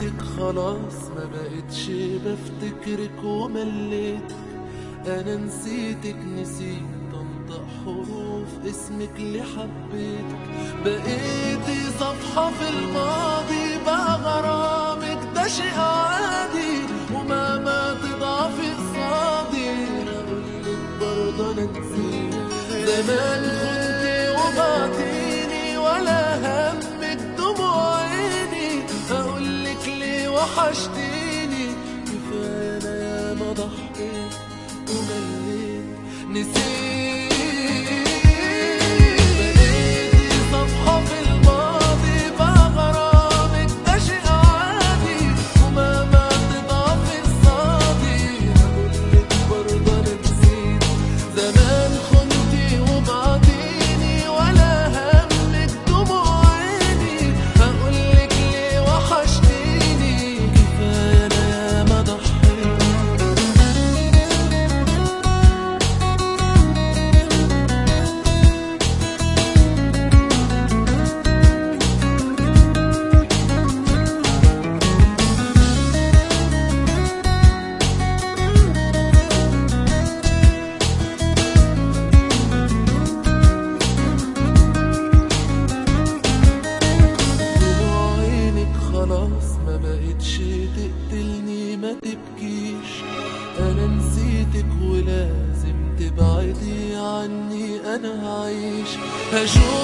نسيتك خلاص ما بقتش بفتكرك ومليتك انا نسيتك نسيت انطق حروف اسمك اللي حبيتك بقيتي صفحة في الماضي بقى غرامك ده شيء عادي ومهما تضعفي قصادي انا اقولك برضه انا نسيت زمان كنتي وبعتيني ولا همك دموع عيني اقولك ليه وحشتيني كفايه انا ياما ضحيت ومليت نسيت بقيتي صفحة في الماضي بقى غرامك ده شيء عادي ومهما تضعفي قصادي هقولك برضه انا نسيت زمان خنتي وبعديني ولا همك دموع عيني هقولك ليه وحشتيني كفايه انا ياما ضحيت دموع عينك خلاص ما بقتش تقتلني ما تبكيش انا نسيتك ولازم تبعدي عني انا هعيش هشوف